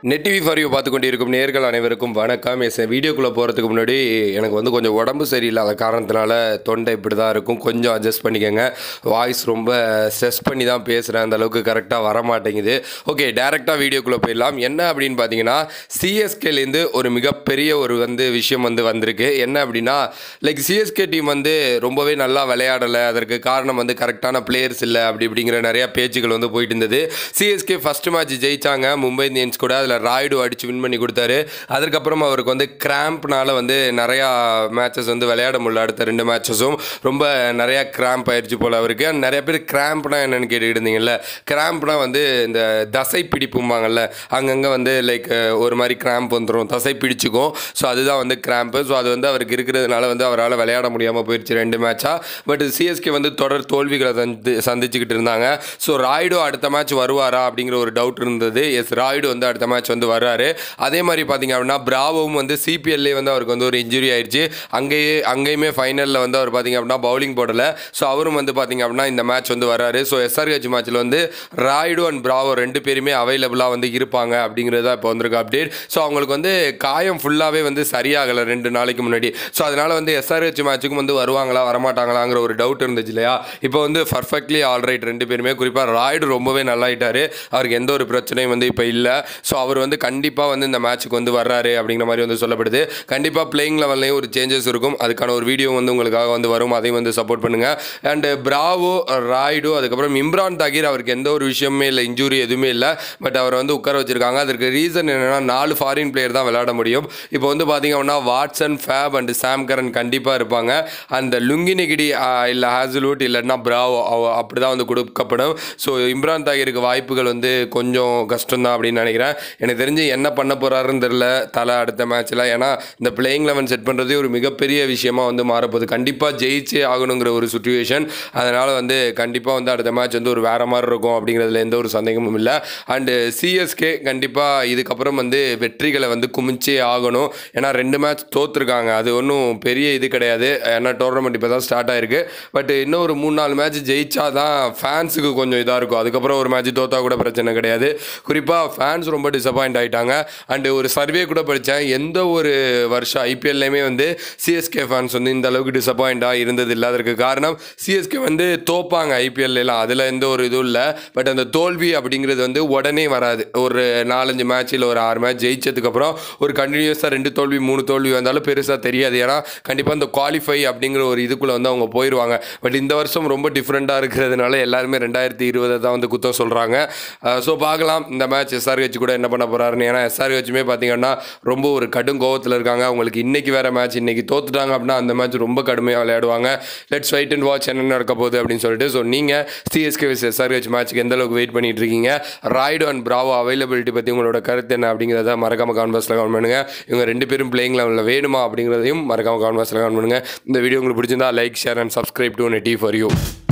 net TV for you பார்த்து கொண்டிருக்கும் நேர்கள் அனைவருக்கும் வணக்கம் எஸ் வீடியோக்குள்ளே போகிறதுக்கு முன்னாடி எனக்கு வந்து கொஞ்சம் உடம்பு சரியில்லாத காரணத்தினால தொண்டை இப்படி தான் இருக்கும் கொஞ்சம் அட்ஜஸ்ட் பண்ணிக்கோங்க வாய்ஸ் ரொம்ப ஸ்ட்ரெஸ் பண்ணி தான் பேசுகிறேன் அந்த அளவுக்கு கரெக்டாக வர மாட்டேங்குது ஓகே டேரெக்டாக வீடியோக்குள்ளே போயிடலாம் என்ன அப்படின்னு பார்த்தீங்கன்னா சிஎஸ்கேலேருந்து ஒரு மிகப்பெரிய ஒரு வந்து விஷயம் வந்து வந்திருக்கு என்ன அப்படின்னா லைக் சிஎஸ்கே டீம் வந்து ரொம்பவே நல்லா விளையாடலை அதற்கு காரணம் வந்து கரெக்டான பிளேயர்ஸ் இல்லை அப்படி இப்படிங்கிற நிறைய பேச்சுகள் வந்து போயிட்டு இருந்தது சிஎஸ்கே ஃபர்ஸ்ட் மேட்ச் ஜெயிச்சாங்க மும்பை இந்தியன்ஸ் கூட அதில் ராய்டு அடிச்சு வின் பண்ணி கொடுத்தாரு அதுக்கப்புறம் அவருக்கு வந்து கிராம்ப்னால வந்து நிறையா மேட்சஸ் வந்து விளையாட முடியல அடுத்த ரெண்டு மேட்சஸும் ரொம்ப நிறையா கிராம்ப் ஆயிடுச்சு போல் அவருக்கு And நிறைய பேர் கிராம்ப்னா என்னன்னு கேட்டுக்கிட்டு இருந்தீங்கல்ல கிராம்ப்னா வந்து இந்த தசை பிடிப்பும்பாங்கல்ல அங்கங்கே வந்து லைக் ஒரு மாதிரி கிராம்ப் வந்துடும் தசை பிடிச்சிக்கும் ஸோ அதுதான் வந்து கிராம்ப்பு ஸோ அது வந்து அவருக்கு இருக்கிறதுனால வந்து அவரால் விளையாட முடியாமல் போயிடுச்சு ரெண்டு மேட்சாக பட் சிஎஸ்கே வந்து தொடர் தோல்விகளை சந்தி சந்திச்சுக்கிட்டு இருந்தாங்க ஸோ ராய்டு அடுத்த மேட்ச் வருவாரா அப்படிங்கிற ஒரு டவுட் இருந்தது எஸ் ராய்டு வந்து அடுத்த மேட்ச் வந்து வர்றாரு அதே மாதிரி பார்த்தீங்க அப்படின்னா பிராவோவும் வந்து சிபிஎல்லே வந்து அவருக்கு வந்து ஒரு இன்ஜுரி ஆயிடுச்சு அங்கேயே அங்கேயுமே ஃபைனலில் வந்து அவர் பார்த்தீங்க அப்படின்னா பவுலிங் போடலை ஸோ அவரும் வந்து பார்த்தீங்க அப்படின்னா இந்த மேட்ச் வந்து வர்றாரு ஸோ எஸ்ஆர்ஹெச் மேட்ச்சில் வந்து ராய்டு அண்ட் பிராவோ ரெண்டு பேருமே அவைலபிளாக வந்து இருப்பாங்க அப்படிங்கிறது தான் இப்போ வந்திருக்க அப்டேட் ஸோ அவங்களுக்கு வந்து காயம் ஃபுல்லாகவே வந்து சரியாகலை ரெண்டு நாளைக்கு முன்னாடி ஸோ அதனால் வந்து எஸ்ஆர்ஹெச் மேட்ச்சுக்கும் வந்து வருவாங்களா வரமாட்டாங்களாங்கிற ஒரு டவுட் இருந்துச்சு இல்லையா இப்போ வந்து பர்ஃபெக்ட்லி ஆல்ரைட் ரெண்டு பேருமே குறிப்பாக ராய்டு ரொம்பவே நல்லாயிட்டாரு அவருக்கு எந்த ஒரு பிரச்சனையும் வந்து இப்போ இல்லை ஸோ அவர் வந்து கண்டிப்பாக வந்து இந்த மேட்ச்சுக்கு வந்து வர்றாரு அப்படிங்கிற மாதிரி வந்து சொல்லப்படுது கண்டிப்பாக பிளேயிங் லெவல்லையும் ஒரு சேஞ்சஸ் இருக்கும் அதுக்கான ஒரு வீடியோ வந்து உங்களுக்காக வந்து வரும் அதையும் வந்து சப்போர்ட் பண்ணுங்கள் அண்டு பிராவோ ராய்டு அதுக்கப்புறம் இம்ரான் தாகிர் அவருக்கு எந்த ஒரு விஷயமே இல்லை இன்ஜூரி எதுவுமே இல்லை பட் அவரை வந்து உட்கார வச்சிருக்காங்க அதற்கு ரீசன் என்னென்னா நாலு ஃபாரின் பிளேயர் தான் விளையாட முடியும் இப்போ வந்து பார்த்தீங்க அப்படின்னா Watson Faf and Sam Curran கண்டிப்பாக இருப்பாங்க அந்த லுங்கினிகிடி இல்லை ஹேசல்வுட் இல்லைன்னா பிராவோ அப்படி தான் வந்து கொடுக்கப்படும் ஸோ இம்ரான் தாகிருக்கு வாய்ப்புகள் வந்து கொஞ்சம் கஷ்டம் தான் அப்படின்னு நினைக்கிறேன் எனக்கு தெரிஞ்சு என்ன பண்ண போகிறாருன்னு தெரில தலை அடுத்த மேட்ச்சில் ஏன்னா இந்த பிளேயிங் லெவன் செட் பண்ணுறதே ஒரு மிகப்பெரிய விஷயமா வந்து மாறப்போகுது கண்டிப்பாக ஜெயிச்சே ஆகணுங்கிற ஒரு சுச்சுவேஷன் அதனால் வந்து கண்டிப்பாக வந்து அடுத்த மேட்ச் வந்து ஒரு வேறு மாதிரி இருக்கும் அப்படிங்கிறதுல எந்த ஒரு சந்தேகமும் இல்லை அண்டு சிஎஸ்கே கண்டிப்பாக இதுக்கப்புறம் வந்து வெற்றிகளை வந்து குமிச்சே ஆகணும் ஏன்னா ரெண்டு மேட்ச் தோற்றுருக்காங்க அது ஒன்றும் பெரிய இது கிடையாது ஏன்னா டோர்னமெண்ட் இப்போ தான் ஸ்டார்ட் ஆயிருக்கு பட் இன்னும் ஒரு மூணு நாலு மேட்ச் ஜெயிச்சா தான் ஃபேன்ஸுக்கு கொஞ்சம் இதாக இருக்கும் அதுக்கப்புறம் ஒரு மேட்ச் தோத்தா கூட பிரச்சனை கிடையாது குறிப்பாக ஃபேன்ஸ் ரொம்ப டிசப்பாயிண்ட் ஆகிட்டாங்க அண்டு ஒரு சர்வே கூட படித்தேன் எந்த ஒரு வருஷம் ஐபிஎல்லையுமே வந்து சிஎஸ்கே ஃபேன்ஸ் வந்து இந்த அளவுக்கு டிசப்பாயிண்டாக இருந்தது இல்லை அதற்கு காரணம் சிஎஸ்கே வந்து தோப்பாங்க ஐபிஎல்லாம் அதில் எந்த ஒரு இதுவும் இல்லை பட் அந்த தோல்வி அப்படிங்கிறது வந்து உடனே வராது ஒரு நாலஞ்சு மேட்ச் இல்லை ஒரு ஆறு மேட்ச் ஜெயிச்சதுக்கப்புறம் ஒரு கண்டினியூஸாக ரெண்டு தோல்வி மூணு தோல்வி வந்தாலும் பெருசாக தெரியாது ஏன்னா கண்டிப்பாக இந்த குவாலிஃபை அப்படிங்கிற ஒரு இதுக்குள்ளே வந்து அவங்க போயிடுவாங்க பட் இந்த வருஷம் ரொம்ப டிஃப்ரெண்ட்டாக இருக்கிறதுனால எல்லாருமே ரெண்டாயிரத்தி இருபதை தான் வந்து குத்தம் சொல்கிறாங்க ஸோ பார்க்கலாம் இந்த மேட்ச் எஸ்ஆர்ஹெச் கூட என்ன பண்ண போகிறாருன்னு ஏன்னா எஸ்ஆர்ஹெச்சுமே பார்த்தீங்கன்னா ரொம்ப ஒரு கடும் கோவத்தில் இருக்காங்க அவங்களுக்கு இன்னைக்கு வேறு மேட்ச் இன்னைக்கு தோத்துட்டாங்க அப்படின்னா அந்த மேட்ச் ரொம்ப கடுமையாக விளையாடுவாங்க லெட்ஸ் வெயிட் அண்ட் வாட்ச் என்ன நடக்க போகுது அப்படின்னு சொல்லிட்டு ஸோ நீங்கள் சிஎஸ்கே விஸ் எஸ்ஆர்ஹெச் மேட்ச்சுக்கு எந்த அளவுக்கு வெயிட் பண்ணிட்டு இருக்கீங்க ராய்டு அண்ட் பிராவோ அவைலபிலிட்டி பற்றி உங்களோட கருத்து என்ன அப்படிங்கிறத மறக்காம கான்வர்ஸில் கவனம் பண்ணுங்க இவங்க ரெண்டு பேரும் பிளேயிங் லெவலில் வேணுமா அப்படிங்கிறதையும் மறக்காம கான்வர்ஸில் கவனம் பண்ணுங்க இந்த வீடியோ உங்களுக்கு பிடிச்சிருந்தா like share and subscribe to நெட்டி ஃபார் யூ